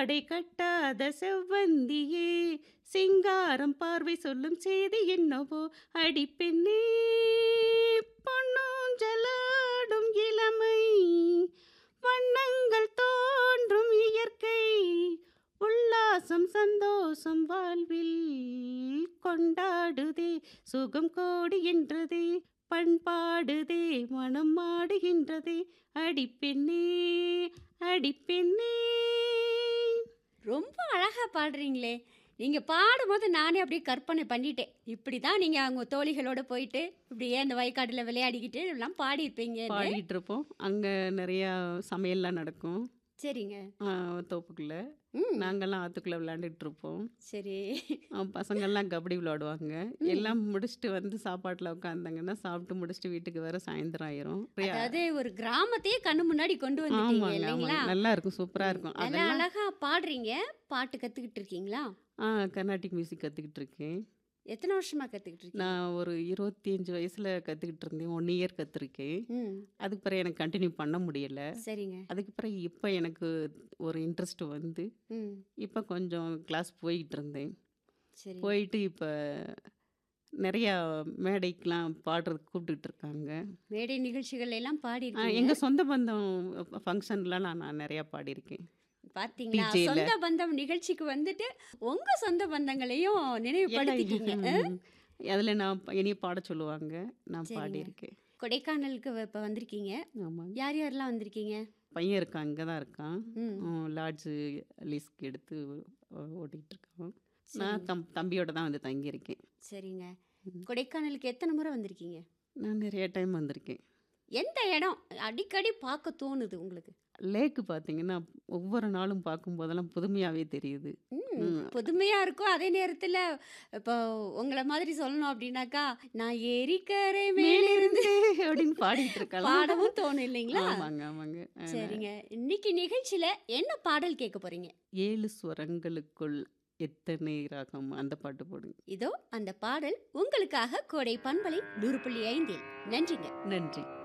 ஆடை கட்டாத செவ்வந்தியே சிங்காரம் பார்வை சொல்லும் செய்தி என்னவோ அடிப்பெண்ணே பொன்னூஞ்சலாடும் இளமை வண்ணங்கள் தோன்றும் இயற்கை உல்லாசம் சந்தோஷம் வாழ்வில் கொண்டாடுதே சுகம் கோடுகின்றதே பண்பாடுதே மனம் ஆடுகின்றதே அடிப்பெண்ணே அடிப்பெண்ணே ரொம்ப அழகா பாடுறீங்களே நீங்க பாடும்போது நானே அப்படியே கற்பனை பண்ணிட்டேன் இப்படி தான் நீங்க அவங்க தோழிகளோட போயிட்டு இப்படியே அந்த வயக்காடுல விளையாடிக்கிட்டு எல்லாம் பாடியிருப்பீங்க பாடிட்டு இருப்போம் அங்க நிறைய சமையல்லாம் நடக்கும் சரிங்க ஆ, தோப்புக்குள்ள ம் நாங்கெல்லாம் ஆத்துக்குள்ள விளையாண்டுட்டு இருப்போம் சரி ஆ, பசங்கெல்லாம் கபடி விளையாடுவாங்க எல்லாம் முடிச்சுட்டு வந்து சாப்பாட்டில் உட்காந்தாங்கன்னா சாப்பிட்டு முடிச்சுட்டு வீட்டுக்கு வர சாயந்தரம் ஆயிரும் அதாவது ஒரு கிராமத்தையே கண்ணு முன்னாடி கொண்டு வந்துட்டீங்க ஆமாங்க இல்லைங்களா ஆமாங்க நல்லா இருக்கும் சூப்பரா இருக்கும் நல்லா அதெல்லாம் அழகா பாடுறீங்க பாட்டு கத்துக்கிட்டு இருக்கீங்களா ஆ கர்நாடிக் மியூசிக் கற்றுக்கிட்டு இருக்கேன் எத்தனை வருஷமா கத்துக்கிட்டு இருக்கீங்க நான் ஒரு இருபத்தி அஞ்சு வயசுல கற்றுக்கிட்டு இருந்தேன் ஒன் இயர் கற்றுருக்கேன் ம் அதுக்கு பிறகு எனக்கு கண்டினியூ பண்ண முடியல சரிங்க அதுக்கு பிறகு இப்போ எனக்கு ஒரு இன்ட்ரெஸ்ட் வந்து ம் இப்போ கொஞ்சம் கிளாஸ் போய்கிட்டு இருந்தேன் சரி போயிட்டு இப்போ நிறையா மேடைக்கெலாம் பாடுறதுக்கு கூப்பிட்டுட்டு இருக்காங்க மேடை நிகழ்ச்சிகள் எல்லாம் பாடி எங்கள் சொந்த பந்தம் ஃபங்க்ஷன்லாம் நான் நான் நிறையா பாடியிருக்கேன் பாத்தீங்களா DJ ல. சொந்த பந்தம் நிகழ்ச்சிக்கு வந்துட்டு உங்க சொந்த பந்தங்களையும் நினைவுபடுத்திட்டீங்க அதில் நான் ப- என்னைய பாட சொல்லுவாங்க நான் சரிங்க. பாடியிருக்கேன் கொடைக்கானலுக்கு இப்ப வந்திருக்கீங்க ஆமாங்க யார் யாரெல்லாம் வந்திருக்கீங்க பையன் இருக்கான் இங்கே தான் இருக்கான் ம் லாட்ஜு லீஸ்க்கு எடுத்து ஓ- ஓட்டிகிட்டு இருக்கான் நான் தம் தம்பியோட தான் வந்து தங்கியிருக்கேன் சரிங்க கொடைக்கானலுக்கு எத்தனை முறை வந்திருக்கீங்க நான் நிறைய டைம் வந்திருக்கேன் எந்த இடம் அடிக்கடி பார்க்க தோணுது உங்களுக்கு லேக்கு பார்த்தீங்கன்னா ஒவ்வொரு நாளும் பார்க்கும்போதெல்லாம் புதுமையாகவே தெரியுது ம், ம். புதுமையா இருக்கும் அதே நேரத்துல இப்போ உங்களை மாதிரி சொல்லணும் அப்படின்னாக்கா நான் ஏரிக்கரை மேலிருந்து மேலிருந்து அப்படின்னு பாடிட்டு இருக்கலாம் பாடவும் தோணும் இல்லைங்களா ஆமாங்க ஆமாங்க அஹ், சரிங்க இன்னைக்கு நிகழ்ச்சியில என்ன பாடல் கேட்க போறீங்க ஏழு ஸ்வரங்களுக்குள் எத்தனை ராகம் அந்த பாட்டு போடுங்க இதோ அந்த பாடல் உங்களுக்காக கோடை பண்பலை நூறு புள்ளி ஐந்தில் நன்றிங்க நன்றி